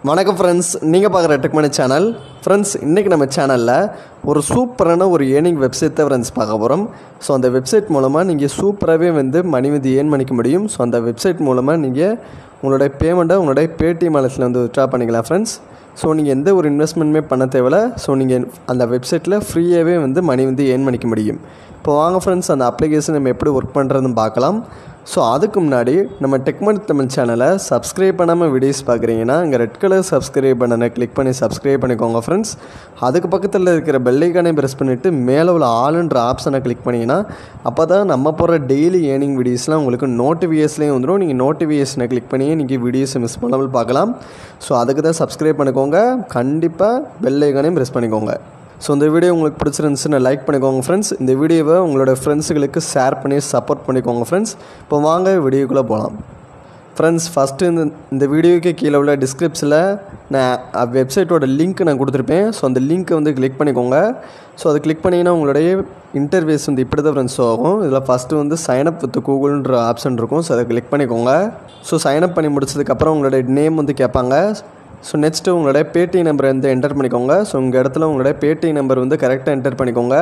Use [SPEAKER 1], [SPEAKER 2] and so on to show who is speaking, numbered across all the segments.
[SPEAKER 1] வணக்கம் ஃப்ரெண்ட்ஸ் நீங்கள் பார்க்குற டெக்மனி சேனல் ஃப்ரெண்ட்ஸ் இன்றைக்கி நம்ம சேனலில் ஒரு சூப்பரான ஒரு ஏர்னிங் வெப்சைட் தான் ஃப்ரெண்ட்ஸ் பார்க்க போகிறோம் ஸோ அந்த வெப்சைட் மூலமாக நீங்கள் சூப்பராகவே வந்து மணி வந்து ஏர்ன் பண்ணிக்க முடியும் ஸோ அந்த வெப்சைட் மூலமாக நீங்கள் உங்களுடைய பேமெண்ட்டை உங்களுடைய பேடிஎம் வாலெட்டில் வந்து விட்ரா பண்ணிக்கலாம் ஃப்ரெண்ட்ஸ் ஸோ நீங்கள் எந்த ஒரு இன்வெஸ்ட்மெண்ட்டுமே பண்ண தேவையில்ல ஸோ நீங்கள் அந்த வெப்சைட்டில் ஃப்ரீயாகவே வந்து மணி வந்து ஏர்ன் பண்ணிக்க முடியும் இப்போ வாங்க ஃப்ரெண்ட்ஸ் அந்த அப்ளிகேஷன் நம்ம எப்படி ஒர்க் பண்ணுறதுன்னு பார்க்கலாம் ஸோ அதுக்கு முன்னாடி நம்ம டெக்மன் தமிழ் சேனலை சப்ஸ்கிரைப் பண்ணாமல் வீடியோஸ் பார்க்குறீங்கன்னா இங்கே ரெட் கலர் சப்ஸ்கிரைப் பண்ணனை கிளிக் பண்ணி சப்ஸ்கிரைப் பண்ணிக்கோங்க ஃப்ரெண்ட்ஸ் அதுக்கு பக்கத்தில் இருக்கிற பெல்லைக்கானே ப்ரெஸ் பண்ணிவிட்டு மேலே உள்ள ஆளுன்ற ஆப்ஷனை கிளிக் பண்ணிங்கன்னா அப்போ தான் நம்ம போகிற டெய்லி ஏர்னிங் வீடியோஸ்லாம் உங்களுக்கு நோட்டிஃபிகேஷன்லேயும் வந்துடும் நீங்கள் நோட்டிஃபிகேஷனை கிளிக் பண்ணி நீங்கள் வீடியோஸை மிஸ் பண்ணாமல் பார்க்கலாம் ஸோ அதுக்கு தான் சப்ஸ்கிரைப் பண்ணிக்கோங்க கண்டிப்பாக பெல்லைக்கானே ப்ரெஸ் பண்ணிக்கோங்க ஸோ இந்த வீடியோ உங்களுக்கு பிடிச்சிருந்துச்சுன்னு லைக் பண்ணிக்கோங்க ஃப்ரெண்ட்ஸ் இந்த வீடியோவை உங்களோட ஃப்ரெண்ட்ஸுகளுக்கு ஷேர் பண்ணி சப்போர்ட் பண்ணிக்கோங்க ஃப்ரெண்ட்ஸ் இப்போ வாங்க வீடியோக்குள்ளே போகலாம் ஃப்ரெண்ட்ஸ் ஃபஸ்ட்டு இந்த இந்த வீடியோக்கு கீழே உள்ள டிஸ்கிரிப்ஷனில் நான் வெப்சைட்டோட லிங்க் நான் கொடுத்துருப்பேன் ஸோ அந்த லிங்க்கை வந்து கிளிக் பண்ணிக்கோங்க ஸோ அதை கிளிக் பண்ணிங்கன்னா உங்களுடைய இன்டர்வேஸ் வந்து இப்படி தான் ஃப்ரெண்ட்ஸ் ஆகும் இதில் ஃபஸ்ட்டு வந்து சைனப் வித் கூகுள்ன்ற ஆப்ஷன் இருக்கும் ஸோ அதை கிளிக் பண்ணிக்கோங்க ஸோ சைனப் பண்ணி முடிச்சதுக்கப்புறம் உங்களுடைய நேம் வந்து கேட்பாங்க ஸோ நெக்ஸ்ட்டு உங்களுடைய பேடி நம்பரை வந்து என்டர் பண்ணிக்கோங்க ஸோ உங்கள் இடத்துல உங்களுடைய பேடி நம்பர் வந்து கரெக்டாக என்டர் பண்ணிக்கோங்க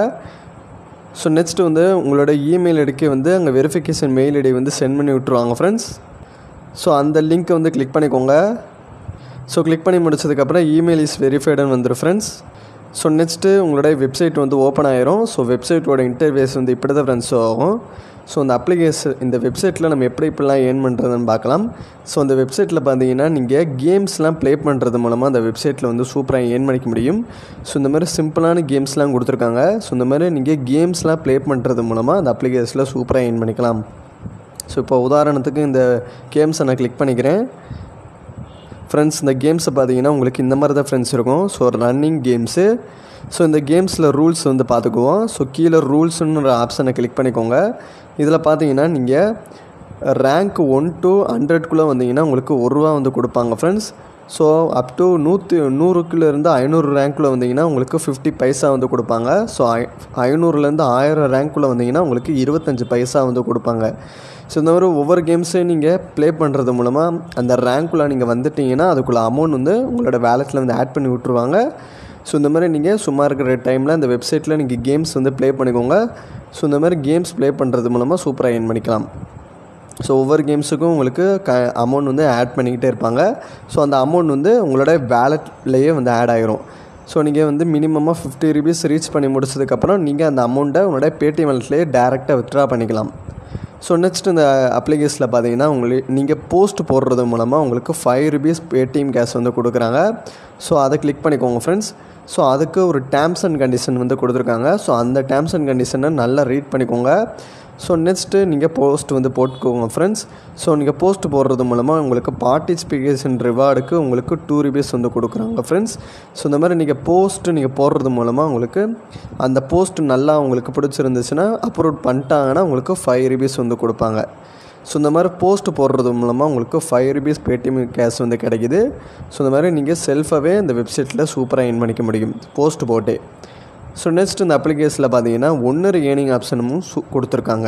[SPEAKER 1] ஸோ நெக்ஸ்ட்டு வந்து உங்களோட இமெயில் ஐடிக்கு வந்து அங்கே வெரிஃபிகேஷன் மெயில் ஐடி வந்து சென்ட் பண்ணி விட்ருவாங்க ஃப்ரெண்ட்ஸ் ஸோ அந்த லிங்க்கை வந்து கிளிக் பண்ணிக்கோங்க ஸோ கிளிக் பண்ணி முடிச்சதுக்கப்புறம் இமெயில் இஸ் வெரிஃபைடுன்னு வந்துடும் ஃப்ரெண்ட்ஸ் ஸோ நெக்ஸ்ட்டு உங்களுடைய வெப்சைட் வந்து ஓப்பன் ஆயிரும் ஸோ வெப்சைட்டோட இன்டர்வேஸ் வந்து இப்படி தான் ஃப்ரெண்ட்ஸ் ஆகும் ஸோ இந்த அப்ளிகேஷன் இந்த வெப்சைட்டில் நம்ம எப்படி இப்படிலாம் ஏர்ன் பண்ணுறதுன்னு பார்க்கலாம் ஸோ அந்த வெப்சைட்டில் பார்த்தீங்கன்னா நீங்கள் கேம்ஸ்லாம் ப்ளே பண்ணுறது மூலமாக அந்த வெப்சைட்டில் வந்து சூப்பராக ஏர்ன் பண்ணிக்க முடியும் ஸோ இந்த மாதிரி சிம்பிளான கேம்ஸ்லாம் கொடுத்துருக்காங்க ஸோ இந்த மாதிரி நீங்கள் கேம்ஸ்லாம் ப்ளே பண்ணுறது மூலமாக அந்த அப்ளிகேஷனில் சூப்பராக ஏர்ன் பண்ணிக்கலாம் ஸோ இப்போ உதாரணத்துக்கு இந்த கேம்ஸை நான் கிளிக் பண்ணிக்கிறேன் ஃப்ரெண்ட்ஸ் இந்த கேம்ஸை பார்த்தீங்கன்னா உங்களுக்கு இந்த மாதிரி தான் ஃப்ரெண்ட்ஸ் இருக்கும் ஸோ ரன்னிங் கேம்ஸு ஸோ இந்த கேம்ஸில் ரூல்ஸ் வந்து பார்த்துக்குவோம் ஸோ கீழே ரூல்ஸுன்ற ஆப்ஷனை கிளிக் பண்ணிக்கோங்க இதில் பார்த்தீங்கன்னா நீங்கள் ரேங்க் ஒன் டு ஹண்ட்ரட்குள்ளே வந்தீங்கன்னா உங்களுக்கு ஒரு ரூபா வந்து கொடுப்பாங்க ஃப்ரெண்ட்ஸ் ஸோ அப் டு நூற்றி நூறுக்குள்ளேருந்து ஐநூறு ரேங்க்கில் வந்தீங்கன்னா உங்களுக்கு ஃபிஃப்டி பைசா வந்து கொடுப்பாங்க ஸோ ஐ ஐநூறுலேருந்து ஆயிரம் ரேங்க்குள்ளே வந்தீங்கன்னா உங்களுக்கு இருபத்தஞ்சி பைசா வந்து கொடுப்பாங்க ஸோ இந்த மாதிரி ஒவ்வொரு கேம்ஸையும் நீங்கள் ப்ளே பண்ணுறது மூலமாக அந்த ரேங்க்குள்ளே நீங்கள் வந்துட்டீங்கன்னா அதுக்குள்ளே அமௌண்ட் வந்து உங்களோட வேலெட்டில் வந்து ஆட் பண்ணி விட்ருவாங்க ஸோ இந்த மாதிரி நீங்கள் சும்மா இருக்கிற டைமில் இந்த வெப்சைட்டில் நீங்கள் கேம்ஸ் வந்து ப்ளே பண்ணிக்கோங்க ஸோ இந்த மாதிரி கேம்ஸ் ப்ளே பண்ணுறது மூலமாக சூப்பராக ஏர்ன் பண்ணிக்கலாம் ஸோ ஒவ்வொரு கேம்ஸுக்கும் உங்களுக்கு க அமௌண்ட் வந்து ஆட் பண்ணிக்கிட்டே இருப்பாங்க ஸோ அந்த அமௌண்ட் வந்து உங்களோட வேலட்லேயே வந்து ஆட் ஆகிரும் ஸோ நீங்கள் வந்து மினிமமாக ஃபிஃப்டி ருபீஸ் ரீச் பண்ணி முடிச்சதுக்கப்புறம் நீங்கள் அந்த அமௌண்ட்டை உங்களோட பேடிஎம் வாலெட்லேயே டேரெக்டாக வித்ட்ரா பண்ணிக்கலாம் ஸோ நெக்ஸ்ட் இந்த அப்ளிகேஷனில் பார்த்தீங்கன்னா உங்களுக்கு நீங்கள் போஸ்ட் போடுறது மூலமாக உங்களுக்கு ஃபைவ் ருபீஸ் பேடிஎம் கேஷ் வந்து கொடுக்குறாங்க ஸோ அதை கிளிக் பண்ணிக்கோங்க ஃப்ரெண்ட்ஸ் ஸோ அதுக்கு ஒரு டேர்ம்ஸ் அண்ட் கண்டிஷன் வந்து கொடுத்துருக்காங்க ஸோ அந்த டேர்ம்ஸ் அண்ட் கண்டிஷனை நல்லா ரீட் பண்ணிக்கோங்க ஸோ நெக்ஸ்ட்டு நீங்கள் போஸ்ட் வந்து போட்டுக்கோங்க ஃப்ரெண்ட்ஸ் ஸோ நீங்கள் போஸ்ட் போடுறது மூலமாக உங்களுக்கு பார்ட்டிசிபிகேஷன் ரிவார்டுக்கு உங்களுக்கு டூ ருபீஸ் வந்து கொடுக்குறாங்க ஃப்ரெண்ட்ஸ் ஸோ இந்த மாதிரி நீங்கள் போஸ்ட்டு நீங்கள் போடுறது மூலமாக உங்களுக்கு அந்த போஸ்ட் நல்லா உங்களுக்கு பிடிச்சிருந்துச்சுன்னா அப்ரூவ் பண்ணிட்டாங்கன்னா உங்களுக்கு ஃபைவ் ருபீஸ் வந்து கொடுப்பாங்க ஸோ இந்த மாதிரி போஸ்ட் போடுறது மூலமாக உங்களுக்கு ஃபைவ் ருபீஸ் பேடிஎம் கேஷ் வந்து கிடைக்கிது ஸோ இந்த மாதிரி நீங்கள் செல்ஃபாகவே இந்த வெப்சைட்டில் சூப்பராக ஏர்ன் பண்ணிக்க முடியும் போஸ்ட் போட்டே ஸோ நெக்ஸ்ட் இந்த அப்ளிகேஷனில் பார்த்தீங்கன்னா ஒன்று ஏர்னிங் ஆப்ஷனும் சு கொடுத்துருக்காங்க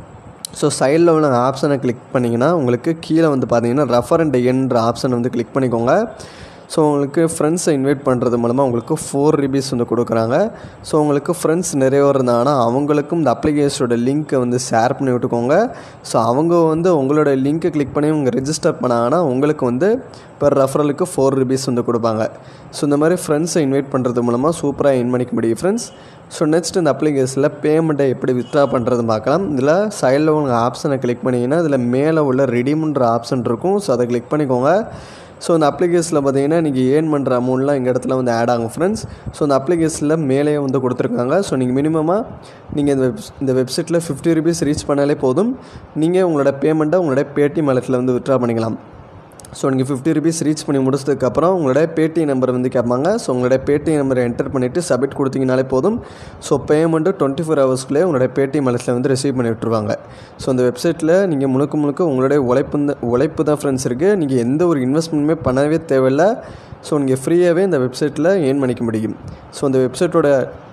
[SPEAKER 1] ஸோ சைடில் உள்ள ஆப்ஷனை கிளிக் பண்ணிங்கன்னா உங்களுக்கு கீழே வந்து பார்த்தீங்கன்னா ரெஃபரண்ட் என்ற ஆப்ஷனை வந்து கிளிக் பண்ணிக்கோங்க ஸோ உங்களுக்கு ஃப்ரெண்ட்ஸை இன்வைட் பண்ணுறது மூலமாக உங்களுக்கு ஃபோர் ருபீஸ் வந்து கொடுக்குறாங்க ஸோ உங்களுக்கு ஃப்ரெண்ட்ஸ் நிறைய பேர் இருந்தாங்கன்னா அவங்களுக்கும் இந்த அப்ளிகேஷனோட லிங்க்கை வந்து ஷேர் பண்ணி விட்டுக்கோங்க ஸோ அவங்க வந்து உங்களோட லிங்க்கை கிளிக் பண்ணி உங்கள் ரெஜிஸ்டர் பண்ணாங்கன்னா உங்களுக்கு வந்து பெர் ரெஃபரலுக்கு ஃபோர் ருபீஸ் வந்து கொடுப்பாங்க ஸோ இந்த மாதிரி ஃப்ரெண்ட்ஸை இன்வைட் பண்ணுறது மூலமாக சூப்பராக இன் பண்ணிக்க முடியும் ஃப்ரெண்ட்ஸ் ஸோ நெக்ஸ்ட் இந்த அப்ளிகேஷனில் பேமெண்ட்டை எப்படி வித்ட்ரா பண்ணுறதுன்னு பார்க்கலாம் இதில் சைடில் உங்கள் ஆப்ஷனை கிளிக் பண்ணிங்கன்னா இதில் மேலே உள்ள ரெடிமுன்ற ஆப்ஷன் இருக்கும் ஸோ அதை கிளிக் பண்ணிக்கோங்க ஸோ இந்த அப்ளிகேஷனில் பார்த்தீங்கன்னா நீங்கள் ஏர்ன் பண்ணுற அமௌண்ட்லாம் எங்கள் இடத்துல வந்து ஆட் ஆகும் ஃப்ரெண்ட்ஸ் ஸோ இந்த அப்ளிகேஷனில் மேலேயே வந்து கொடுத்துருக்காங்க ஸோ நீங்கள் மினிமமாக நீங்கள் இந்த வெப் இந்த வெப்சைட்டில் ஃபிஃப்டி ருபீஸ் ரீச் பண்ணாலே போதும் நீங்கள் உங்களோட பேமெண்ட்டை உங்களோட பேடிஎம் வாலெட்டில் வந்து வித்ட்ரா பண்ணிக்கலாம் ஸோ நீங்கள் ஃபிஃப்டி ருபீஸ் ரீச் பண்ணி முடிச்சதுக்கப்புறம் உங்களோட பேடிஎம் நம்பர் வந்து கேட்பாங்க ஸோ உங்களோட பேடிஎம் நம்பரை என்டர் பண்ணிவிட்டு சப்மிட் கொடுத்தீங்கனாலே போதும் ஸோ பேமெண்ட்டு டுவெண்ட்டி ஃபோர் ஹவர்ஸ்க்குள்ளே உங்களோட பேடிஎம் வாலெட்டில் வந்து ரிசீவ் பண்ணி விட்டுருவாங்க ஸோ அந்த வெப்சைட்டில் நீங்கள் முழுக்க முழுக்க உங்களுடைய உழைப்பு தான் உழைப்பு தான் ஃப்ரெண்ட்ஸ் இருக்குது நீங்கள் எந்த ஒரு இன்வெஸ்ட்மெண்ட்டுமே பண்ணவே தேவையில்லை ஸோ நீங்கள் ஃப்ரீயாகவே இந்த வெப்சைட்டில் ஏர்ன் பண்ணிக்க முடியும் ஸோ அந்த வெப்சைட்டோட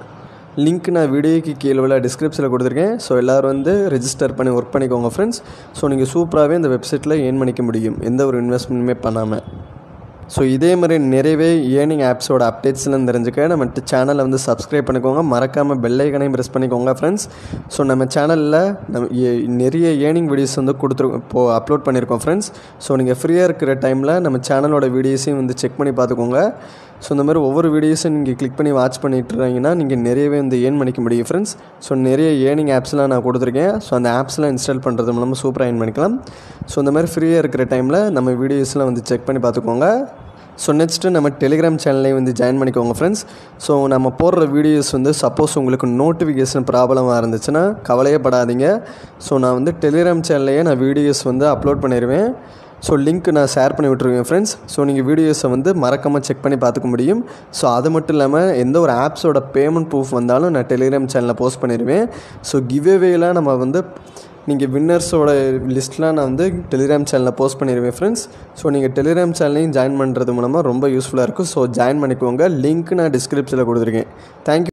[SPEAKER 1] லிங்க் நான் வீடியோக்கு கீழே உள்ள டிஸ்கிரிப்ஷனில் கொடுத்துருக்கேன் ஸோ எல்லோரும் வந்து ரெஜிஸ்டர் பண்ணி ஒர்க் பண்ணிக்கோங்க ஃப்ரெண்ட்ஸ் ஸோ நீங்கள் சூப்பராகவே இந்த வெப்சைட்டில் ஏர்ன் பண்ணிக்க முடியும் எந்த ஒரு இன்வெஸ்ட்மெண்ட்டுமே பண்ணாமல் ஸோ இதே மாதிரி நிறையவே ஏர்னிங் ஆப்ஸோட அப்டேட்ஸ்லாம் தெரிஞ்சுக்க நம்ம சேனலை வந்து சப்ஸ்கிரைப் பண்ணிக்கோங்க மறக்காமல் பெல் ஐக்கனையும் ப்ரெஸ் பண்ணிக்கோங்க ஃப்ரெண்ட்ஸ் ஸோ நம்ம சேனலில் நம்ம ஏ- நிறைய ஏர்னிங் வீடியோஸ் வந்து கொடுத்துருக்கோம் இப்போது அப்லோட் பண்ணியிருக்கோம் ஃப்ரெண்ட்ஸ் ஸோ நீங்கள் ஃப்ரீயாக இருக்கிற டைமில் நம்ம சேனலோட வீடியோஸையும் வந்து செக் பண்ணி பார்த்துக்கோங்க ஸோ இந்த மாதிரி ஒவ்வொரு வீடியோஸும் நீங்கள் கிளிக் பண்ணி வாட்ச் பண்ணிட்டு இருந்தீங்கன்னா நீங்கள் நிறையவே வந்து ஏர்ன் பண்ணிக்க முடியும் ஃப்ரெண்ட்ஸ் ஸோ நிறைய ஏர்னிங் ஆப்ஸ்லாம் நான் கொடுத்துருக்கேன் ஸோ அந்த ஆப்ஸ்லாம் இன்ஸ்டால் பண்ணுறது மூலமாக சூப்பராக ஏர்ன் பண்ணிக்கலாம் ஸோ இந்த மாதிரி ஃப்ரீயாக இருக்கிற டைமில் நம்ம வீடியோஸ்லாம் வந்து செக் பண்ணி பார்த்துக்கோங்க ஸோ நெக்ஸ்ட்டு நம்ம டெலிகிராம் சேனல்லையும் வந்து ஜாயின் பண்ணிக்கோங்க ஃப்ரெண்ட்ஸ் ஸோ நம்ம போடுற வீடியோஸ் வந்து சப்போஸ் உங்களுக்கு நோட்டிஃபிகேஷன் ப்ராப்ளமாக இருந்துச்சுன்னா கவலையே படாதீங்க ஸோ நான் வந்து டெலிகிராம் சேனல்லையே நான் வீடியோஸ் வந்து அப்லோட் பண்ணிடுவேன் ஸோ லிங்க் நான் ஷேர் பண்ணி விட்ருவேன் ஃப்ரெண்ட்ஸ் ஸோ நீங்கள் வீடியோஸை வந்து மறக்காமல் செக் பண்ணி பார்த்துக்க முடியும் ஸோ அது மட்டும் இல்லாமல் எந்த ஒரு ஆப்ஸோட பேமெண்ட் ப்ரூஃப் வந்தாலும் நான் டெலிகிராம் சேனலில் போஸ்ட் பண்ணிடுவேன் ஸோ கிவ்அவேலாம் நம்ம வந்து நீங்கள் வின்னர்ஸோட லிஸ்ட்லாம் நான் வந்து டெலிகிராம் சேனலில் போஸ்ட் பண்ணிடுவேன் ஃப்ரெண்ட்ஸ் ஸோ நீங்கள் டெலிகிராம் சேனலையும் ஜாயின் பண்ணுறது மூலமாக ரொம்ப யூஸ்ஃபுல்லாக இருக்கும் ஸோ ஜாயின் பண்ணிக்கோங்க லிங்க் நான் டிஸ்கிரிப்ஷனில் கொடுத்துருக்கேன் தேங்க்யூ